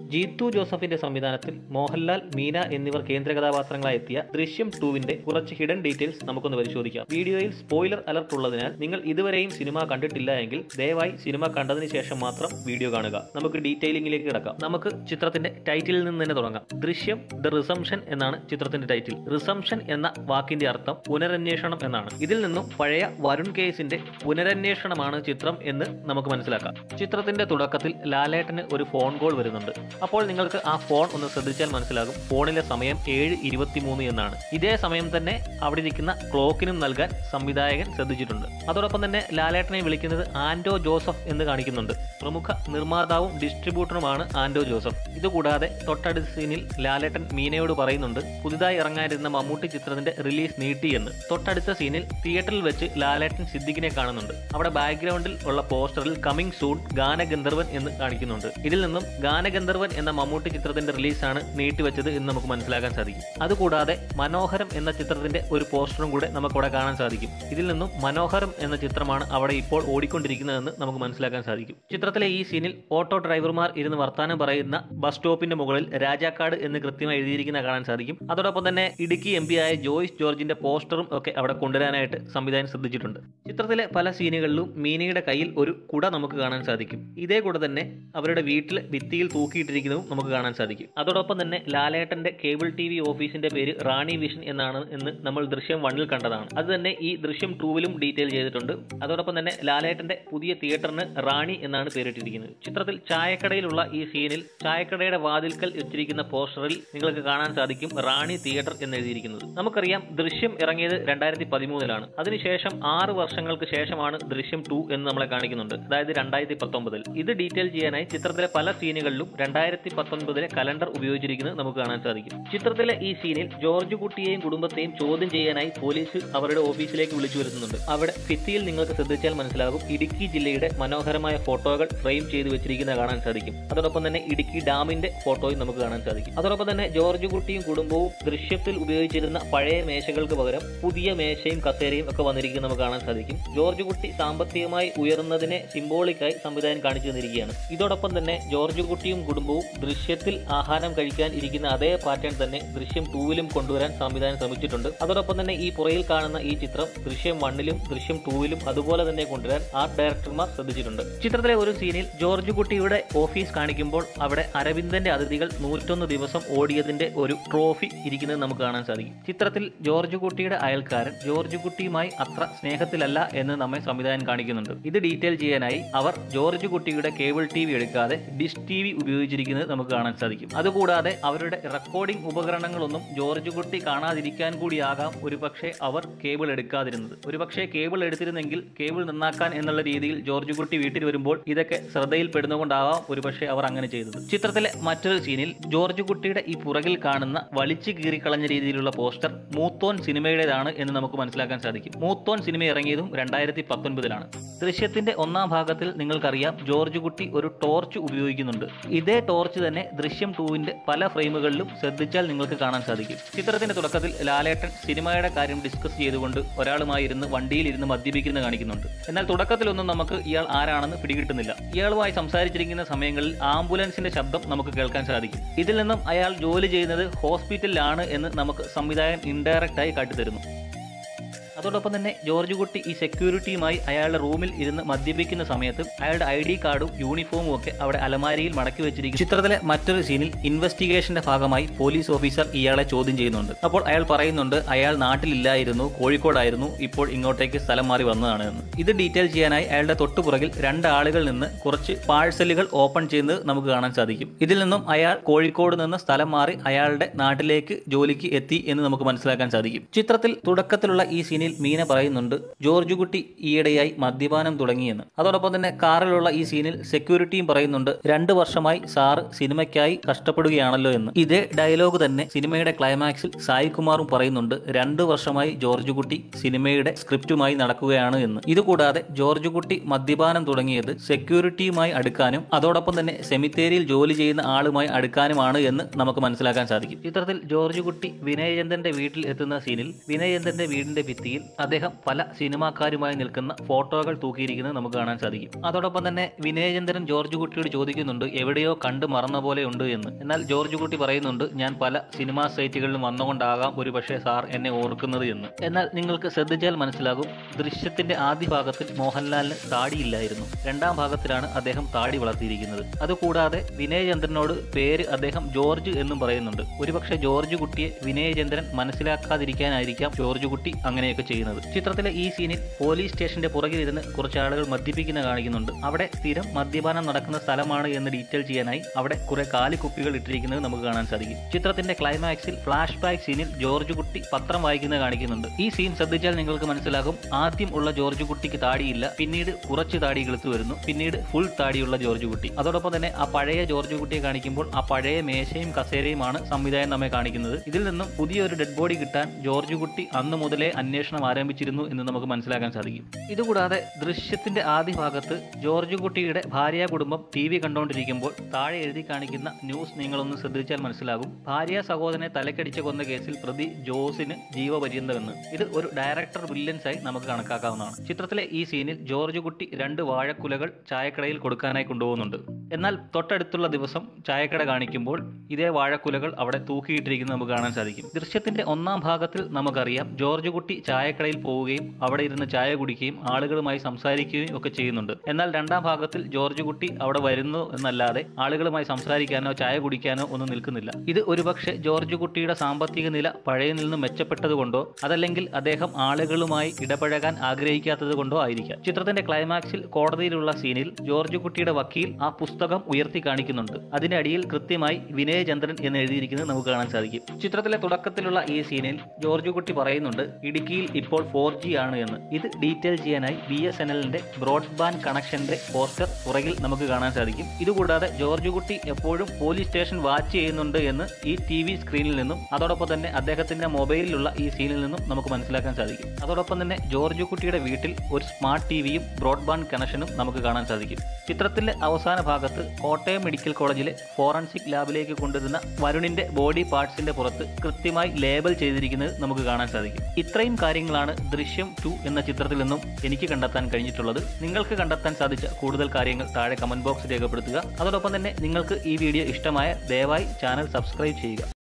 ജീത്തു ജോസഫിന്റെ സംവിധാനത്തിൽ മോഹൻലാൽ മീന എന്നിവർ കേന്ദ്ര കഥാപാത്രങ്ങളായി എത്തിയ ദൃശ്യം ടൂവിന്റെ കുറച്ച് ഹിഡൻ ഡീറ്റെയിൽസ് നമുക്കൊന്ന് പരിശോധിക്കാം വീഡിയോയിൽ സ്പോയിലർ അലർട്ട് ഉള്ളതിനാൽ നിങ്ങൾ ഇതുവരെയും സിനിമ കണ്ടിട്ടില്ല എങ്കിൽ ദയവായി സിനിമ കണ്ടതിന് ശേഷം മാത്രം വീഡിയോ കാണുക നമുക്ക് ഡീറ്റെയിലിംഗിലേക്ക് കിടക്കാം നമുക്ക് ചിത്രത്തിന്റെ ടൈറ്റിലിൽ നിന്ന് തന്നെ തുടങ്ങാം ദൃശ്യം ദ റിസംഷൻ എന്നാണ് ചിത്രത്തിന്റെ ടൈറ്റിൽ റിസംഷൻ എന്ന വാക്കിന്റെ അർത്ഥം പുനരന്വേഷണം എന്നാണ് ഇതിൽ നിന്നും പഴയ വരുൺ കേസിന്റെ പുനരന്വേഷണമാണ് ചിത്രം എന്ന് നമുക്ക് മനസ്സിലാക്കാം ചിത്രത്തിന്റെ തുടക്കത്തിൽ ലാലേട്ടന് ഒരു ഫോൺ കോൾ വരുന്നുണ്ട് അപ്പോൾ നിങ്ങൾക്ക് ആ ഫോൺ ഒന്ന് ശ്രദ്ധിച്ചാൽ മനസ്സിലാകും ഫോണിലെ സമയം ഏഴ് ഇരുപത്തിമൂന്ന് എന്നാണ് ഇതേ സമയം തന്നെ അവിടെ ഇരിക്കുന്ന ക്ലോക്കിനും നൽകാൻ സംവിധായകൻ ശ്രദ്ധിച്ചിട്ടുണ്ട് അതോടൊപ്പം തന്നെ ലാലേട്ടനെ വിളിക്കുന്നത് ആൻഡോ ജോസഫ് എന്ന് കാണിക്കുന്നുണ്ട് പ്രമുഖ നിർമ്മാതാവും ഡിസ്ട്രിബ്യൂട്ടറുമാണ് ആൻഡോ ജോസഫ് ഇതുകൂടാതെ തൊട്ടടുത്ത സീനിൽ ലാലേട്ടൻ മീനയോട് പറയുന്നുണ്ട് പുതുതായി ഇറങ്ങാനിരുന്ന മമ്മൂട്ടി ചിത്രത്തിന്റെ റിലീസ് നീട്ടിയെന്ന് തൊട്ടടുത്ത സീനിൽ തിയേറ്ററിൽ വെച്ച് ലാലേട്ടൻ സിദ്ദിഖിനെ കാണുന്നുണ്ട് അവിടെ ബാക്ക്ഗ്രൗണ്ടിൽ ഉള്ള പോസ്റ്ററിൽ കമ്മിങ് സൂൺ ഗാനഗന്ധർവൻ എന്ന് കാണിക്കുന്നുണ്ട് ഇതിൽ നിന്നും ഗാനഗന്ധർവൻ എന്ന മമ്മൂട്ടി ചിത്രത്തിന്റെ റിലീസാണ് നീട്ടിവെച്ചത് എന്ന് നമുക്ക് മനസ്സിലാക്കാൻ സാധിക്കും അതുകൂടാതെ മനോഹരം എന്ന ചിത്രത്തിന്റെ ഒരു പോസ്റ്ററും കൂടെ നമുക്കവിടെ കാണാൻ സാധിക്കും ഇതിൽ നിന്നും മനോഹരം എന്ന ചിത്രമാണ് അവിടെ ഇപ്പോൾ ഓടിക്കൊണ്ടിരിക്കുന്നതെന്ന് നമുക്ക് മനസ്സിലാക്കാൻ സാധിക്കും ചിത്രത്തിലെ ഈ സീനിൽ ഓട്ടോ ഡ്രൈവർമാർ ഇരുന്ന് വർത്താനം പറയുന്ന ബസ് സ്റ്റോപ്പിന്റെ മുകളിൽ രാജാക്കാട് എന്ന് കൃത്യമായി എഴുതിയിരിക്കുന്ന കാണാൻ സാധിക്കും അതോടൊപ്പം തന്നെ ഇടുക്കി എം ആയ ജോയ്സ് ജോർജിന്റെ പോസ്റ്ററും ഒക്കെ അവിടെ കൊണ്ടുവരാനായിട്ട് സംവിധാനം ശ്രദ്ധിച്ചിട്ടുണ്ട് ചിത്രത്തിലെ പല സീനുകളിലും മീനയുടെ കയ്യിൽ ഒരു കുട നമുക്ക് കാണാൻ സാധിക്കും ഇതേ കുട തന്നെ അവരുടെ വീട്ടിൽ ഭിത്തിയിൽ തൂക്കിയിട്ടിരിക്കുന്നതും നമുക്ക് കാണാൻ സാധിക്കും അതോടൊപ്പം തന്നെ ലാലേട്ടന്റെ കേബിൾ ടി വി ഓഫീസിന്റെ പേര് റാണി വിഷൻ എന്നാണ് എന്ന് നമ്മൾ ദൃശ്യം വണ്ണിൽ കണ്ടതാണ് അത് തന്നെ ഈ ദൃശ്യം ടൂവിലും ഡീറ്റെയിൽ ചെയ്തിട്ടുണ്ട് അതോടൊപ്പം തന്നെ ലാലേട്ടന്റെ പുതിയ തിയേറ്ററിന് റാണി എന്നാണ് പേരിട്ടിരിക്കുന്നത് ചിത്രത്തിൽ ചായക്കടയിലുള്ള ഈ സീനിൽ ചായക്കടയുടെ വാതിൽക്കൽ വെച്ചിരിക്കുന്ന പോസ്റ്ററിൽ നിങ്ങൾക്ക് കാണാൻ സാധിക്കും റാണി തിയേറ്റർ എന്ന് എഴുതിയിരിക്കുന്നത് നമുക്കറിയാം ദൃശ്യം ഇറങ്ങിയത് രണ്ടായിരത്തി പതിമൂന്നിലാണ് അതിനുശേഷം ആറ് വർഷങ്ങൾക്ക് ശേഷമാണ് ദൃശ്യം ടു എന്ന് നമ്മളെ കാണിക്കുന്നുണ്ട് അതായത് രണ്ടായിരത്തി പത്തൊമ്പതിൽ ഇത് ഡീറ്റെയിൽ ചെയ്യാനായി ചിത്രത്തിലെ പല സീനുകളിലും രണ്ടായിരത്തി പത്തൊൻപതിലെ കലണ്ടർ ഉപയോഗിച്ചിരിക്കുന്നത് നമുക്ക് കാണാൻ സാധിക്കും ചിത്രത്തിലെ ഈ സീനിൽ ജോർജ് കുട്ടിയെയും കുടുംബത്തെയും ചോദ്യം ചെയ്യാനായി പോലീസ് അവരുടെ ഓഫീസിലേക്ക് വിളിച്ചു വരുത്തുന്നുണ്ട് അവിടെ ഭിത്തിയിൽ നിങ്ങൾക്ക് ശ്രദ്ധിച്ചാൽ മനസ്സിലാകും ഇടുക്കി ജില്ലയുടെ മനോഹരമായ ഫോട്ടോകൾ ഫ്രെയിം ചെയ്ത് വെച്ചിരിക്കുന്നത് കാണാൻ സാധിക്കും അതോടൊപ്പം തന്നെ ഇടുക്കി ഡാമിന്റെ ഫോട്ടോയും നമുക്ക് കാണാൻ സാധിക്കും അതോടൊപ്പം തന്നെ ജോർജ് കുട്ടിയും കുടുംബവും ദൃശ്യത്തിൽ ഉപയോഗിച്ചിരുന്ന പഴയ മേശകൾക്ക് പകരം പുതിയ മേശയും കസേരയും ഒക്കെ വന്നിരിക്കുന്നത് നമുക്ക് കാണാൻ സാധിക്കും ജോർജ് കുട്ടി സാമ്പത്തികമായി ഉയർന്നതിനെ സിംബോളിക്കായി സംവിധാനം കാണിച്ചു തന്നിരിക്കുകയാണ് ഇതോടൊപ്പം തന്നെ ജോർജ് കുട്ടിയും കുടുംബവും ദൃശ്യത്തിൽ ആഹാരം കഴിക്കാൻ ഇരിക്കുന്ന അതേ പാറ്റേൺ തന്നെ ദൃശ്യം ടൂവിലും കൊണ്ടുവരാൻ സംവിധാനം ശ്രമിച്ചിട്ടുണ്ട് അതോടൊപ്പം തന്നെ ഈ പുറയിൽ കാണുന്ന ഈ ചിത്രം ദൃശ്യം വണ്ണിലും ദൃശ്യം ടൂവിലും അതുപോലെ തന്നെ കൊണ്ടുവരാൻ ആർട്ട് ഡയറക്ടർമാർ ശ്രദ്ധിച്ചിട്ടുണ്ട് ചിത്രത്തിലെ ഒരു സീനിൽ ജോർജ് കുട്ടിയുടെ ഓഫീസ് കാണിക്കുമ്പോൾ അവിടെ അരവിന്ദന്റെ അതിഥികൾ നൂറ്റൊന്ന് ദിവസം ഓടിയതിന്റെ ഒരു ട്രോഫി ഇരിക്കുന്നത് നമുക്ക് കാണാൻ സാധിക്കും ചിത്രത്തിൽ ജോർജ് കുട്ടിയുടെ അയൽക്കാരൻ ജോർജ് കുട്ടിയുമായി അത്ര സ്നേഹത്തിലല്ല എന്ന് നമ്മെ സംവിധാനം കാണിക്കുന്നുണ്ട് ഇത് ഡീറ്റെയിൽ ചെയ്യാനായി അവർ ജോർജ് കുട്ടിയുടെ കേബിൾ ടി വി എടുക്കാതെ ഡിഷ് ടി വി ഉപയോഗിച്ചിരിക്കുന്നത് നമുക്ക് കാണാൻ സാധിക്കും അതുകൂടാതെ അവരുടെ റെക്കോർഡിംഗ് ഉപകരണങ്ങളൊന്നും ജോർജ് കുട്ടി കാണാതിരിക്കാൻ കൂടിയാകാം ഒരുപക്ഷെ അവർ കേബിൾ എടുക്കാതിരുന്നത് ഒരുപക്ഷെ കേബിൾ എടുത്തിരുന്നെങ്കിൽ കേബിൾ നന്നാക്കാൻ എന്നുള്ള രീതിയിൽ ജോർജ് കുട്ടി വീട്ടിൽ വരുമ്പോൾ ഇതൊക്കെ ശ്രദ്ധയിൽപ്പെടുന്നതുകൊണ്ടാവാം ഒരുപക്ഷെ അവർ അങ്ങനെ ചെയ്തത് ചിത്രത്തിലെ മറ്റൊരു സീനിൽ ജോർജ് കുട്ടിയുടെ ഈ പുറകിൽ കാണുന്ന വലിച്ചു കീറിക്കളഞ്ഞ രീതിയിലുള്ള പോസ്റ്റർ മൂത്തോൻ സിനിമയുടേതാണ് എന്ന് നമുക്ക് മനസ്സിലാക്കാൻ സാധിക്കും മൂത്തോൻ സിനിമ ഇറങ്ങിയതും രണ്ടായിരത്തി പത്തൊൻപതിലാണ് ദൃശ്യത്തിന്റെ ഒന്നാം ഭാഗത്തിൽ നിങ്ങൾക്കറിയാം ജോർജ് കുട്ടി ഒരു ടോർച്ച് ഉപയോഗിക്കുന്നുണ്ട് ഇതേ ടോർച്ച് തന്നെ ദൃശ്യം ടൂവിന്റെ പല ഫ്രെയിമുകളിലും ശ്രദ്ധിച്ചാൽ നിങ്ങൾക്ക് കാണാൻ സാധിക്കും ചിത്രത്തിന്റെ തുടക്കത്തിൽ ലാലേട്ടൻ സിനിമയുടെ കാര്യം ഡിസ്കസ് ചെയ്തുകൊണ്ട് ഒരാളുമായി ഇരുന്ന് വണ്ടിയിൽ ഇരുന്ന് മദ്യപിക്കുന്നത് കാണിക്കുന്നുണ്ട് എന്നാൽ തുടക്കത്തിലൊന്നും നമുക്ക് ഇയാൾ ആരാണെന്ന് പിടികിട്ടുന്നില്ല ഇയാളുമായി സംസാരിച്ചിരിക്കുന്ന സമയങ്ങളിൽ ആംബുലൻസിന്റെ ശബ്ദം നമുക്ക് കേൾക്കാൻ സാധിക്കും ഇതിൽ നിന്നും അയാൾ ജോലി ചെയ്യുന്നത് ഹോസ്പിറ്റലിലാണ് എന്ന് നമുക്ക് സംവിധായകൻ ഇൻഡയറക്റ്റ് ആയി കാട്ടിത്തരുന്നു അതോടൊപ്പം തന്നെ ജോർജ് കുട്ടി ഈ സെക്യൂരിറ്റിയുമായി അയാളുടെ റൂമിൽ ഇരുന്ന് മദ്യപിക്കുന്ന സമയത്ത് അയാളുടെ ഐ ഡി കാർഡും യൂണിഫോമും ഒക്കെ അവിടെ അലമാരിയിൽ മടക്കി വെച്ചിരിക്കും ചിത്രത്തിലെ മറ്റൊരു സീനിൽ ഇൻവെസ്റ്റിഗേഷന്റെ ഭാഗമായി പോലീസ് ഓഫീസർ ഇയാളെ ചോദ്യം ചെയ്യുന്നുണ്ട് അപ്പോൾ അയാൾ പറയുന്നുണ്ട് അയാൾ നാട്ടിലില്ലായിരുന്നു കോഴിക്കോടായിരുന്നു ഇപ്പോൾ ഇങ്ങോട്ടേക്ക് സ്ഥലം മാറി വന്നതാണ് എന്ന് ഇത് ഡീറ്റെയിൽ ചെയ്യാനായി അയാളുടെ തൊട്ടുപുറകിൽ രണ്ട് ആളുകൾ നിന്ന് കുറച്ച് പാഴ്സലുകൾ ഓപ്പൺ ചെയ്യുന്നത് നമുക്ക് കാണാൻ സാധിക്കും ഇതിൽ നിന്നും അയാൾ കോഴിക്കോട് നിന്ന് സ്ഥലം മാറി അയാളുടെ നാട്ടിലേക്ക് ജോലിക്ക് എത്തി എന്ന് നമുക്ക് മനസ്സിലാക്കാൻ സാധിക്കും ചിത്രത്തിൽ തുടക്കത്തിലുള്ള ഈ സീനിൽ മീന പറയുന്നുണ്ട് ജോർജ് കുട്ടി ഈയിടെയായി മദ്യപാനം തുടങ്ങിയെന്ന് അതോടൊപ്പം തന്നെ കാറിലുള്ള ഈ സീനിൽ സെക്യൂരിറ്റിയും പറയുന്നുണ്ട് രണ്ട് വർഷമായി സാറ് സിനിമയ്ക്കായി കഷ്ടപ്പെടുകയാണല്ലോ എന്ന് ഇതേ ഡയലോഗ് തന്നെ സിനിമയുടെ ക്ലൈമാക്സിൽ സായി കുമാറും പറയുന്നുണ്ട് രണ്ട് വർഷമായി ജോർജ് കുട്ടി സിനിമയുടെ സ്ക്രിപ്റ്റുമായി നടക്കുകയാണ് എന്ന് ഇതുകൂടാതെ ജോർജ് കുട്ടി മദ്യപാനം തുടങ്ങിയത് സെക്യൂരിറ്റിയുമായി അടുക്കാനും അതോടൊപ്പം തന്നെ സെമിത്തേരിയിൽ ജോലി ചെയ്യുന്ന ആളുമായി അടുക്കാനുമാണ് എന്ന് നമുക്ക് മനസ്സിലാക്കാൻ സാധിക്കും ചിത്രത്തിൽ ജോർജ് കുട്ടി വിനയചന്ദ്രന്റെ വീട്ടിൽ എത്തുന്ന സീനിൽ വിനയചന്ദ്രന്റെ വീടിന്റെ ഭിത്തിയിൽ ഭിത്തിയിൽ അദ്ദേഹം പല സിനിമാക്കാരുമായി നിൽക്കുന്ന ഫോട്ടോകൾ തൂക്കിയിരിക്കുന്നത് നമുക്ക് കാണാൻ സാധിക്കും അതോടൊപ്പം തന്നെ വിനയചന്ദ്രൻ ജോർജ് കുട്ടിയോട് ചോദിക്കുന്നുണ്ട് എവിടെയോ കണ്ടു മറന്ന പോലെ ഉണ്ട് എന്ന് എന്നാൽ ജോർജ് കുട്ടി പറയുന്നുണ്ട് ഞാൻ പല സിനിമാ സൈറ്റുകളിലും വന്നുകൊണ്ടാകാം ഒരു പക്ഷേ സാർ എന്നെ ഓർക്കുന്നത് എന്ന് എന്നാൽ നിങ്ങൾക്ക് ശ്രദ്ധിച്ചാൽ മനസ്സിലാകും ദൃശ്യത്തിന്റെ ആദ്യ ഭാഗത്തിൽ മോഹൻലാലിന് താടിയില്ലായിരുന്നു രണ്ടാം ഭാഗത്തിലാണ് അദ്ദേഹം താടി വളർത്തിയിരിക്കുന്നത് അതുകൂടാതെ വിനയചന്ദ്രനോട് പേര് അദ്ദേഹം ജോർജ് എന്നും പറയുന്നുണ്ട് ഒരുപക്ഷെ ജോർജ് കുട്ടിയെ വിനയചന്ദ്രൻ മനസ്സിലാക്കാതിരിക്കാനായിരിക്കാം ജോർജ് കുട്ടി അങ്ങനെയൊക്കെ ചെയ്യുന്നത് ചിത്രത്തിലെ ഈ സീനിൽ പോലീസ് സ്റ്റേഷന്റെ പുറകിലിരുന്ന് കുറച്ച് ആളുകൾ മദ്യപിക്കുന്ന കാണിക്കുന്നുണ്ട് അവിടെ സ്ഥിരം മദ്യപാനം നടക്കുന്ന സ്ഥലമാണ് എന്ന് ഡീറ്റെയിൽ ചെയ്യാനായി അവിടെ കുറെ കാലിക്കുപ്പികൾ ഇട്ടിരിക്കുന്നത് നമുക്ക് കാണാൻ സാധിക്കും ചിത്രത്തിന്റെ ക്ലൈമാക്സിൽ ഫ്ലാഷ് ബാക്ക് സീനിൽ ജോർജ് കുട്ടി പത്രം വായിക്കുന്നത് കാണിക്കുന്നുണ്ട് ഈ സീൻ ശ്രദ്ധിച്ചാൽ നിങ്ങൾക്ക് മനസ്സിലാകും ആദ്യം ഉള്ള ജോർജ് കുട്ടിക്ക് താടിയില്ല പിന്നീട് കുറച്ച് താടി കിളുത്തു വരുന്നു പിന്നീട് ഫുൾ താടിയുള്ള ജോർജ് കുട്ടി അതോടൊപ്പം തന്നെ ആ പഴയ ജോർജ് കുട്ടിയെ കാണിക്കുമ്പോൾ ആ പഴയ മേശയും കസേരയുമാണ് സംവിധായകൻ നമ്മെ കാണിക്കുന്നത് ഇതിൽ നിന്നും പുതിയൊരു ഡെഡ് ബോഡി കിട്ടാൻ ജോർജ് കുട്ടി അന്ന് മുതലേ അന്വേഷണം ആരംഭിച്ചിരുന്നു എന്ന് നമുക്ക് മനസ്സിലാക്കാൻ സാധിക്കും ഇതുകൂടാതെ ദൃശ്യത്തിന്റെ ആദ്യ ഭാഗത്ത് ജോർജ് കുട്ടിയുടെ ഭാര്യ കുടുംബം ടി വി കണ്ടുകൊണ്ടിരിക്കുമ്പോൾ താഴെ എഴുതി കാണിക്കുന്ന ന്യൂസ് നിങ്ങളൊന്ന് ശ്രദ്ധിച്ചാൽ മനസ്സിലാകും ഭാര്യ സഹോദരനെ തലക്കടിച്ച് കൊന്ന കേസിൽ പ്രതി ജോസിന് ജീവപര്യന്തമെന്ന് ഇത് ഒരു ഡയറക്ടർ വില്ലൻസ് ആയി നമുക്ക് കണക്കാക്കാവുന്നതാണ് ചിത്രത്തിലെ ഈ സീനിൽ ജോർജ് കുട്ടി രണ്ട് വാഴക്കുലകൾ ചായക്കടയിൽ കൊടുക്കാനായി കൊണ്ടുപോകുന്നുണ്ട് എന്നാൽ തൊട്ടടുത്തുള്ള ദിവസം ചായക്കട കാണിക്കുമ്പോൾ ഇതേ വാഴക്കുലകൾ അവിടെ തൂക്കിയിട്ടിരിക്കുന്നത് നമുക്ക് കാണാൻ സാധിക്കും ദൃശ്യത്തിന്റെ ഒന്നാം ഭാഗത്തിൽ നമുക്കറിയാം ജോർജ് കുട്ടി ചായക്കടയിൽ പോവുകയും അവിടെ ഇരുന്ന് ചായ കുടിക്കുകയും ആളുകളുമായി സംസാരിക്കുകയും ഒക്കെ ചെയ്യുന്നുണ്ട് എന്നാൽ രണ്ടാം ഭാഗത്തിൽ ജോർജ് കുട്ടി അവിടെ വരുന്നു എന്നല്ലാതെ ആളുകളുമായി സംസാരിക്കാനോ ചായ കുടിക്കാനോ ഒന്നും നിൽക്കുന്നില്ല ഇത് ഒരുപക്ഷെ ജോർജ് കുട്ടിയുടെ സാമ്പത്തിക നില പഴയ നിന്ന് മെച്ചപ്പെട്ടതുകൊണ്ടോ അതല്ലെങ്കിൽ അദ്ദേഹം ആളുകളുമായി ഇടപഴകാൻ ആഗ്രഹിക്കാത്തത് കൊണ്ടോ ആയിരിക്കാം ചിത്രത്തിന്റെ ക്ലൈമാക്സിൽ കോടതിയിലുള്ള സീനിൽ ജോർജ് കുട്ടിയുടെ വക്കീൽ ആ പുസ്തകം ഉയർത്തി കാണിക്കുന്നുണ്ട് അതിന്റെ അടിയിൽ കൃത്യമായി വിനയചന്ദ്രൻ എന്ന് എഴുതിയിരിക്കുന്നത് നമുക്ക് കാണാൻ സാധിക്കും ചിത്രത്തിലെ തുടക്കത്തിലുള്ള ഈ സീനിൽ ജോർജ് കുട്ടി പറയുന്നുണ്ട് ഇടുക്കിയിൽ ഇപ്പോൾ ഫോർ ജി ആണ് എന്ന് ഇത് ഡീറ്റെയിൽ ചെയ്യാനായി ബി എസ് എൻ എല്ലിന്റെ ബ്രോഡ്ബാൻഡ് കണക്ഷന്റെ പോസ്റ്റർ പുറകിൽ നമുക്ക് കാണാൻ സാധിക്കും ഇതുകൂടാതെ ജോർജ് കുട്ടി എപ്പോഴും പോലീസ് സ്റ്റേഷൻ വാച്ച് ചെയ്യുന്നുണ്ട് എന്ന് ഈ ടി വി സ്ക്രീനിൽ നിന്നും അതോടൊപ്പം തന്നെ അദ്ദേഹത്തിന്റെ മൊബൈലിലുള്ള ഈ സീനിൽ നിന്നും നമുക്ക് മനസ്സിലാക്കാൻ സാധിക്കും അതോടൊപ്പം തന്നെ ജോർജ് കുട്ടിയുടെ വീട്ടിൽ ഒരു സ്മാർട്ട് ടി വിയും ബ്രോഡ്ബാൻഡ് കണക്ഷനും നമുക്ക് കാണാൻ സാധിക്കും ചിത്രത്തിന്റെ അവസാന ഭാഗത്ത് കോട്ടയം മെഡിക്കൽ കോളേജിലെ ഫോറൻസിക് ലാബിലേക്ക് കൊണ്ടുവരുന്ന വരുണിന്റെ ബോഡി പാർട്സിന്റെ പുറത്ത് കൃത്യമായി ലേബൽ ചെയ്തിരിക്കുന്നത് നമുക്ക് കാണാൻ സാധിക്കും ഇത്രയും കാര്യങ്ങളാണ് ദൃശ്യം ടു എന്ന ചിത്രത്തിൽ നിന്നും എനിക്ക് കണ്ടെത്താൻ കഴിഞ്ഞിട്ടുള്ളത് നിങ്ങൾക്ക് കണ്ടെത്താൻ സാധിച്ച കൂടുതൽ കാര്യങ്ങൾ താഴെ കമന്റ് ബോക്സ് രേഖപ്പെടുത്തുക അതോടൊപ്പം തന്നെ നിങ്ങൾക്ക് ഈ വീഡിയോ ഇഷ്ടമായ ദയവായി ചാനൽ സബ്സ്ക്രൈബ് ചെയ്യുക